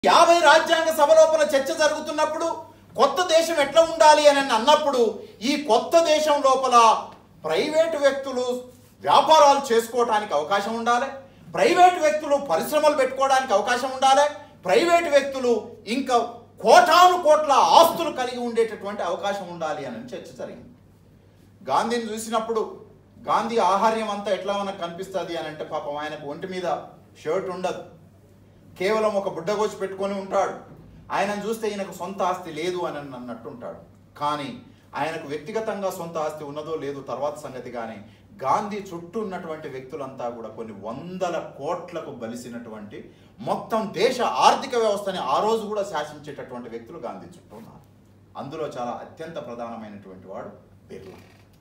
యాభై రాజ్యాంగ సభ లోపల చర్చ జరుగుతున్నప్పుడు కొత్త దేశం ఎట్లా ఉండాలి అని అన్నప్పుడు ఈ కొత్త దేశం లోపల ప్రైవేటు వ్యక్తులు వ్యాపారాలు చేసుకోవడానికి అవకాశం ఉండాలి ప్రైవేటు వ్యక్తులు పరిశ్రమలు పెట్టుకోవడానికి అవకాశం ఉండాలి ప్రైవేటు వ్యక్తులు ఇంకా కోటాను కోట్ల ఆస్తులు కలిగి ఉండేటటువంటి అవకాశం ఉండాలి అని చర్చ జరిగింది గాంధీని చూసినప్పుడు గాంధీ ఆహార్యం అంతా ఎట్లా మనకు కనిపిస్తుంది అని అంటే పాపం ఆయనకు ఒంటి మీద షర్ట్ ఉండదు కేవలం ఒక బుడ్డగోచి పెట్టుకొని ఉంటాడు ఆయనను చూస్తే ఈయనకు సొంత ఆస్తి లేదు అని అన్నట్టు ఉంటాడు కానీ ఆయనకు వ్యక్తిగతంగా సొంత ఆస్తి ఉన్నదో లేదో తర్వాత సంగతి కానీ గాంధీ చుట్టూ ఉన్నటువంటి వ్యక్తులంతా కూడా కొన్ని వందల కోట్లకు బలిసినటువంటి మొత్తం దేశ ఆర్థిక వ్యవస్థని ఆ రోజు కూడా శాసించేటటువంటి వ్యక్తులు గాంధీ చుట్టూ ఉన్నారు అందులో చాలా అత్యంత ప్రధానమైనటువంటి వాడు బిర్లా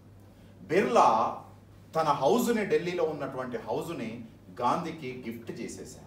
బిర్లా తన హౌజుని ఢిల్లీలో ఉన్నటువంటి హౌజుని గాంధీకి గిఫ్ట్ చేసేశారు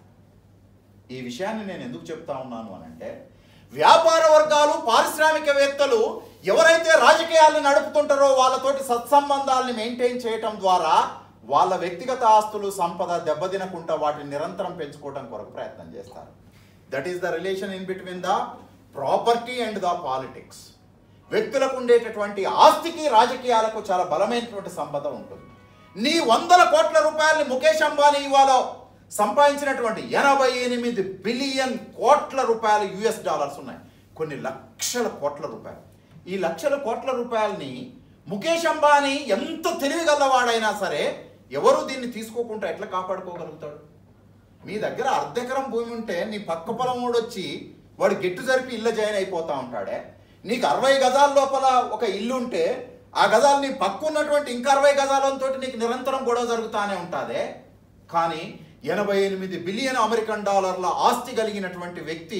ఈ విషయాన్ని నేను ఎందుకు చెప్తా ఉన్నాను అని అంటే వ్యాపార వర్గాలు పారిశ్రామికవేత్తలు ఎవరైతే రాజకీయాలను నడుపుతుంటారో వాళ్ళతోటి సత్సంబంధాలని మెయింటైన్ చేయటం ద్వారా వాళ్ళ వ్యక్తిగత ఆస్తులు సంపద దెబ్బతినకుండా వాటిని నిరంతరం పెంచుకోవడం కొరకు ప్రయత్నం చేస్తారు that is the relation in between the property and the politics వ్యక్తులకు ఉండేటటువంటి ఆస్తికి రాజకీయాలకు చాలా బలమైనటువంటి సంపద ఉంటుంది నీ వందల కోట్ల రూపాయలని ముఖేష్ అంబానీ ఇవాళ సంపాదించినటువంటి ఎనభై ఎనిమిది బిలియన్ కోట్ల రూపాయలు యుఎస్ డాలర్స్ ఉన్నాయి కొన్ని లక్షల కోట్ల రూపాయలు ఈ లక్షల కోట్ల రూపాయలని ముఖేష్ అంబానీ ఎంత తెలివిగలవాడైనా సరే ఎవరు దీన్ని తీసుకోకుండా ఎట్లా కాపాడుకోగలుగుతాడు మీ దగ్గర అర్ధెకరం భూమి ఉంటే నీ పక్క పొలం వాడు వచ్చి వాడు గెట్టు జరిపి ఇల్లు జాయిన్ అయిపోతా ఉంటాడే నీకు అరవై గజాల లోపల ఒక ఇల్లు ఉంటే ఆ గజాలు నీ పక్క ఉన్నటువంటి ఇంకా అరవై గజాలతో నీకు నిరంతరం గొడవ జరుగుతానే ఉంటాదే కానీ ఎనభై ఎనిమిది బిలియన్ అమెరికన్ డాలర్ల ఆస్తి కలిగినటువంటి వ్యక్తి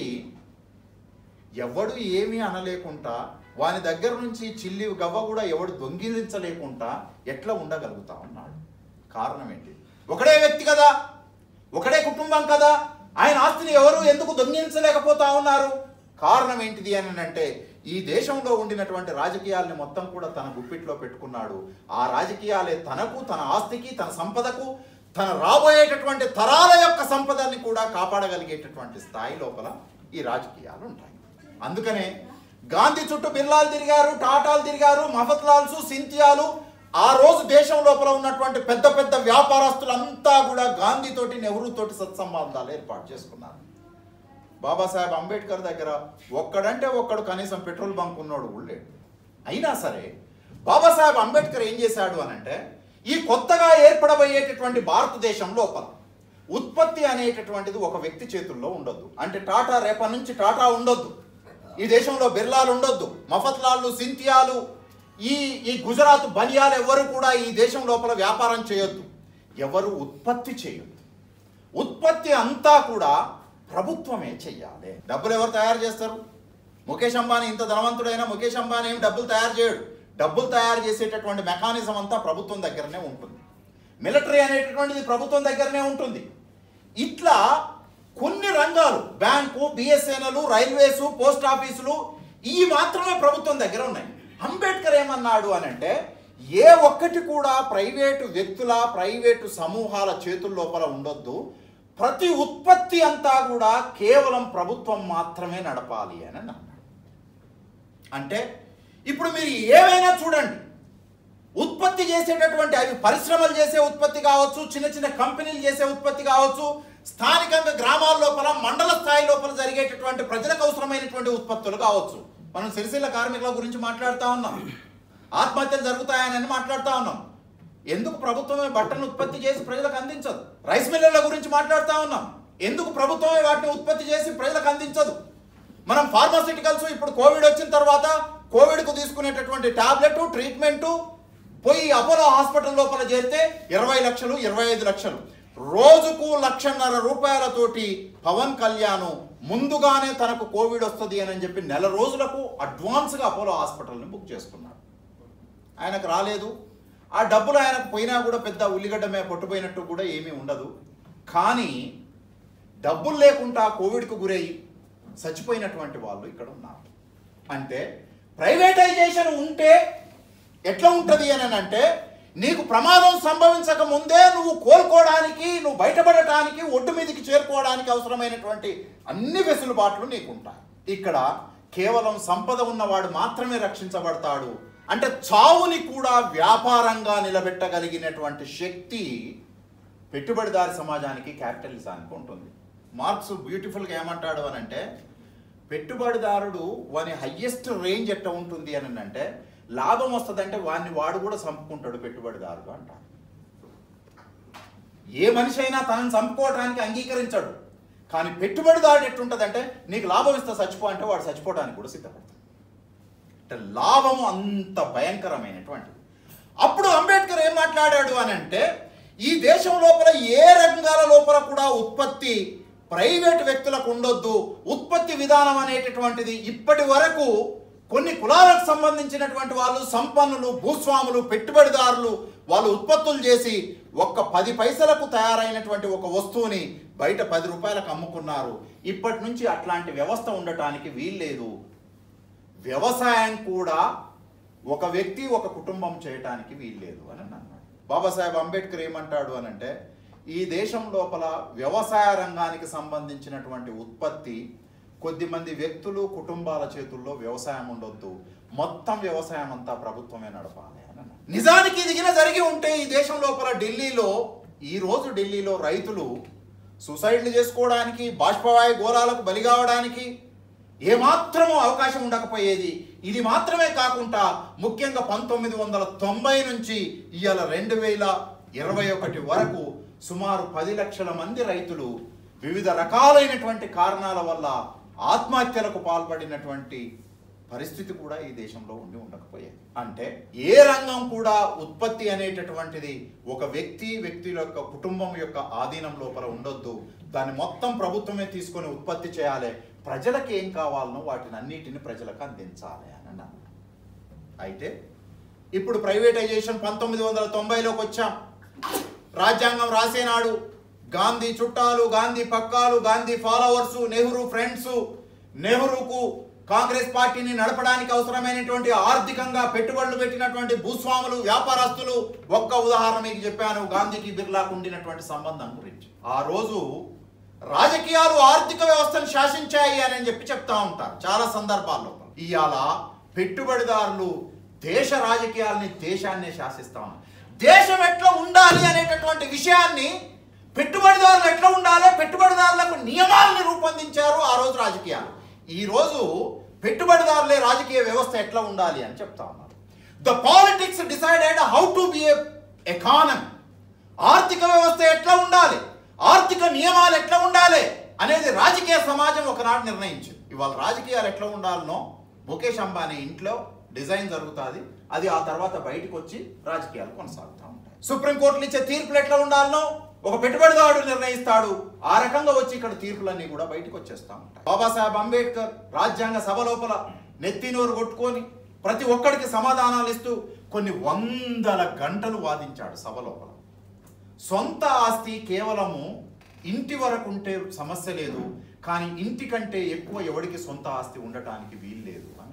ఎవడు ఏమీ అనలేకుండా వాని దగ్గర నుంచి చిల్లి గవ్వ కూడా ఎవడు దొంగిలించలేకుండా ఎట్లా ఉండగలుగుతా ఉన్నాడు కారణం ఏంటి ఒకడే వ్యక్తి కదా ఒకడే కుటుంబం కదా ఆయన ఆస్తిని ఎవరు ఎందుకు దొంగిలించలేకపోతా ఉన్నారు కారణం ఏంటిది అని అంటే ఈ దేశంలో ఉండినటువంటి రాజకీయాల్ని మొత్తం కూడా తన గుప్పిట్లో పెట్టుకున్నాడు ఆ రాజకీయాలే తనకు తన ఆస్తికి తన సంపదకు తన రాబోయేటటువంటి తరాల యొక్క సంపదని కూడా కాపాడగలిగేటటువంటి స్థాయి లోపల ఈ రాజకీయాలు ఉంటాయి అందుకనే గాంధీ చుట్టూ బిర్లాలు తిరిగారు టాటాలు తిరిగారు మఫత్లాల్స్ సింథియాలు ఆ రోజు దేశం లోపల ఉన్నటువంటి పెద్ద పెద్ద వ్యాపారస్తులంతా కూడా గాంధీ తోటి నెహ్రూ తోటి సత్సంబంధాలు ఏర్పాటు చేసుకున్నారు బాబాసాహెబ్ అంబేద్కర్ దగ్గర ఒక్కడంటే ఒక్కడు కనీసం పెట్రోల్ బంక్ ఉన్నాడు కూడా లేడు అయినా సరే బాబాసాహెబ్ అంబేద్కర్ ఏం చేశాడు అని అంటే ఈ కొత్తగా ఏర్పడబోయేటటువంటి భారతదేశం లోపల ఉత్పత్తి అనేటటువంటిది ఒక వ్యక్తి చేతుల్లో ఉండొద్దు అంటే టాటా రేపటి నుంచి టాటా ఉండొద్దు ఈ దేశంలో బిర్లాలు ఉండొద్దు మఫత్లాలు సింథియాలు ఈ ఈ గుజరాత్ బనియాలు ఎవరు కూడా ఈ దేశం లోపల వ్యాపారం చేయొద్దు ఎవరు ఉత్పత్తి చేయొద్దు ఉత్పత్తి అంతా కూడా ప్రభుత్వమే చెయ్యాలి డబ్బులు ఎవరు తయారు చేస్తారు ముఖేష్ అంబానీ ఇంత ధనవంతుడైనా ముఖేష్ అంబానీ ఏం డబ్బులు తయారు చేయడు డబ్బులు తయారు చేసేటటువంటి మెకానిజం అంతా ప్రభుత్వం దగ్గరనే ఉంటుంది మిలిటరీ అనేటటువంటిది ప్రభుత్వం దగ్గరనే ఉంటుంది ఇట్లా కొన్ని రంగాలు బ్యాంకు బిఎస్ఎన్ఎల్ రైల్వేసు పోస్ట్ ఆఫీసులు ఈ మాత్రమే ప్రభుత్వం దగ్గర ఉన్నాయి అంబేద్కర్ ఏమన్నాడు అని అంటే ఏ ఒక్కటి కూడా ప్రైవేటు వ్యక్తుల ప్రైవేటు సమూహాల చేతుల లోపల ఉండొద్దు ప్రతి ఉత్పత్తి అంతా కూడా కేవలం ప్రభుత్వం మాత్రమే నడపాలి అని అన్నాడు అంటే ఇప్పుడు మీరు ఏవైనా చూడండి ఉత్పత్తి చేసేటటువంటి అవి పరిశ్రమలు చేసే ఉత్పత్తి కావచ్చు చిన్న చిన్న కంపెనీలు చేసే ఉత్పత్తి కావచ్చు స్థానికంగా గ్రామాల లోపల మండల స్థాయి లోపల జరిగేటటువంటి ప్రజలకు అవసరమైనటువంటి ఉత్పత్తులు కావచ్చు మనం సిరిసిల్ల కార్మికుల గురించి మాట్లాడుతూ ఉన్నాం ఆత్మహత్యలు జరుగుతాయని మాట్లాడుతూ ఉన్నాం ఎందుకు ప్రభుత్వమే బట్టలను ఉత్పత్తి చేసి ప్రజలకు అందించదు రైస్ మిల్లర్ల గురించి మాట్లాడుతూ ఉన్నాం ఎందుకు ప్రభుత్వమే వాటిని ఉత్పత్తి చేసి ప్రజలకు అందించదు మనం ఫార్మాసిటికల్స్ ఇప్పుడు కోవిడ్ వచ్చిన తర్వాత కోవిడ్కు తీసుకునేటటువంటి టాబ్లెట్ ట్రీట్మెంటు పోయి అపోలో హాస్పిటల్ లోపల చేరితే ఇరవై లక్షలు ఇరవై ఐదు లక్షలు రోజుకు లక్షన్నర రూపాయలతోటి పవన్ కళ్యాణ్ ముందుగానే తనకు కోవిడ్ వస్తుంది అని చెప్పి నెల రోజులకు అడ్వాన్స్గా అపోలో హాస్పిటల్ని బుక్ చేసుకున్నాడు ఆయనకు రాలేదు ఆ డబ్బులు ఆయనకు పోయినా కూడా పెద్ద ఉల్లిగడ్డ మీద పొట్టుపోయినట్టు కూడా ఏమీ ఉండదు కానీ డబ్బులు లేకుండా కోవిడ్కు గురయ్యి చచ్చిపోయినటువంటి వాళ్ళు ఇక్కడ ఉన్నారు అంటే ప్రైవేటైజేషన్ ఉంటే ఎట్లా ఉంటుంది అని అంటే నీకు ప్రమాదం సంభవించక ముందే నువ్వు కోలుకోవడానికి నువ్వు బయటపడటానికి ఒడ్డు మీదకి చేరుకోవడానికి అవసరమైనటువంటి అన్ని వెసులుబాట్లు నీకు ఉంటాయి ఇక్కడ కేవలం సంపద ఉన్నవాడు మాత్రమే రక్షించబడతాడు అంటే చావుని కూడా వ్యాపారంగా నిలబెట్టగలిగినటువంటి శక్తి పెట్టుబడిదారి సమాజానికి క్యాపిటలిజానికి ఉంటుంది మార్క్స్ బ్యూటిఫుల్గా ఏమంటాడు అని అంటే పెట్టుబడిదారుడు వాని హయ్యెస్ట్ రేంజ్ ఎట్ట ఉంటుంది అని అంటే లాభం వస్తుందంటే వాడిని వాడు కూడా చంపుకుంటాడు పెట్టుబడిదారుడు అంటాడు ఏ మనిషి అయినా తనని చంపుకోవడానికి అంగీకరించాడు కానీ పెట్టుబడిదారుడు ఎట్టుంటుందంటే నీకు లాభం ఇస్తే చచ్చిపో అంటే వాడు చచ్చిపోవడానికి కూడా సిద్ధపడతాడు అంటే లాభము అంత భయంకరమైనటువంటిది అప్పుడు అంబేద్కర్ ఏం మాట్లాడాడు అని అంటే ఈ దేశం లోపల ఏ రంగాల లోపల కూడా ఉత్పత్తి ప్రైవేట్ వ్యక్తులకు ఉండొద్దు ఉత్పత్తి విధానం అనేటటువంటిది ఇప్పటి వరకు కొన్ని కులాలకు సంబంధించినటువంటి వాళ్ళు సంపన్నులు భూస్వాములు పెట్టుబడిదారులు వాళ్ళు ఉత్పత్తులు చేసి ఒక్క పది పైసలకు తయారైనటువంటి ఒక వస్తువుని బయట పది రూపాయలకు అమ్ముకున్నారు ఇప్పటి నుంచి అట్లాంటి వ్యవస్థ ఉండటానికి వీల్లేదు వ్యవసాయం కూడా ఒక వ్యక్తి ఒక కుటుంబం చేయటానికి వీల్లేదు అని అన్నాడు బాబాసాహెబ్ అంబేద్కర్ ఏమంటాడు అని అంటే ఈ దేశం లోపల వ్యవసాయ రంగానికి సంబంధించినటువంటి ఉత్పత్తి కొద్దిమంది వ్యక్తులు కుటుంబాల చేతుల్లో వ్యవసాయం ఉండొద్దు మొత్తం వ్యవసాయం అంతా ప్రభుత్వమే నడపాలి అని అన్నాడు. నిజానికి ఇది గిన జరిగి ఉంటే ఈ దేశం లోపల ఢిల్లీలో ఈ రోజు ఢిల్లీలో రైతులు సూసైడ్లు చేసుకోవడానికి బాష్పవాయు ఘోరాలకు బలి కావడానికి ఏమాత్రమూ అవకాశం ఉండకపోయేది ఇది మాత్రమే కాకుండా ముఖ్యంగా పంతొమ్మిది వందల తొంభై నుంచి ఇవాళ రెండు వేల ఇరవై ఒకటి వరకు సుమారు పది లక్షల మంది రైతులు వివిధ రకాలైనటువంటి కారణాల వల్ల ఆత్మహత్యలకు పాల్పడినటువంటి పరిస్థితి కూడా ఈ దేశంలో ఉండి ఉండకపోయేది అంటే ఏ రంగం కూడా ఉత్పత్తి అనేటటువంటిది ఒక వ్యక్తి వ్యక్తి యొక్క కుటుంబం యొక్క ఆధీనం లోపల ఉండొద్దు దాన్ని మొత్తం ప్రభుత్వమే తీసుకొని ఉత్పత్తి చేయాలి ప్రజలకు ఏం కావాలనో వాటిని అన్నిటిని ప్రజలకు అందించాలి అని అన్నాను అయితే ఇప్పుడు ప్రైవేటైజేషన్ పంతొమ్మిది వందల తొంభైలోకి వచ్చాం రాజ్యాంగం రాసేనాడు గాంధీ చుట్టాలు గాంధీ పక్కాలు గాంధీ ఫాలోవర్సు నెహ్రూ ఫ్రెండ్స్ నెహ్రూకు కాంగ్రెస్ పార్టీని నడపడానికి అవసరమైనటువంటి ఆర్థికంగా పెట్టుబడులు పెట్టినటువంటి భూస్వాములు వ్యాపారస్తులు ఒక్క ఉదాహరణ మీకు చెప్పాను గాంధీకి బిర్లాకు ఉండినటువంటి సంబంధం గురించి ఆ రోజు రాజకీయాలు ఆర్థిక వ్యవస్థను శాసించాయి అని చెప్పి చెప్తా ఉంటారు చాలా సందర్భాల్లో ఇవాళ పెట్టుబడిదారులు దేశ రాజకీయాల్ని దేశాన్నే శాసిస్తా ఉన్నారు దేశం ఎట్లా ఉండాలి అనేటటువంటి విషయాన్ని పెట్టుబడిదారులు ఎట్లా ఉండాలి పెట్టుబడిదారులకు నియమాలను రూపొందించారు ఆ రోజు రాజకీయాలు ఈ రోజు పెట్టుబడిదారులే రాజకీయ వ్యవస్థ ఎట్లా ఉండాలి అని చెప్తా ఉన్నారు the politics decided how to be economy ఆర్థిక వ్యవస్థ ఎట్లా ఉండాలి ఆర్థిక నియమాలు ఎట్లా ఉండాలి అనేది రాజకీయ సమాజం ఒకనాడు నిర్ణయించింది ఇవాళ రాజకీయాలు ఎట్లా ఉండాలనో ముఖేష్ అంబానీ ఇంట్లో డిజైన్ జరుగుతుంది అది ఆ తర్వాత బయటకు వచ్చి రాజకీయాలు కొనసాగుతూ ఉంటాయి సుప్రీంకోర్టులు ఇచ్చే తీర్పులు ఎట్లా ఉండాలనో ఒక పెట్టుబడిదారుడు నిర్ణయిస్తాడు ఆ రకంగా వచ్చి ఇక్కడ తీర్పులన్నీ కూడా బయటకు వచ్చేస్తా ఉంటాయి బాబాసాహెబ్ అంబేద్కర్ రాజ్యాంగ సభ లోపల నెత్తినోరు కొట్టుకొని ప్రతి ఒక్కడికి సమాధానాలు ఇస్తూ కొన్ని వందల గంటలు వాదించాడు సభ లోపల సొంత ఆస్తి కేవలము ఇంటి వరకు ఉంటే సమస్య లేదు కానీ ఇంటి కంటే ఎక్కువ ఎవడికి సొంత ఆస్తి ఉండటానికి వీలు లేదు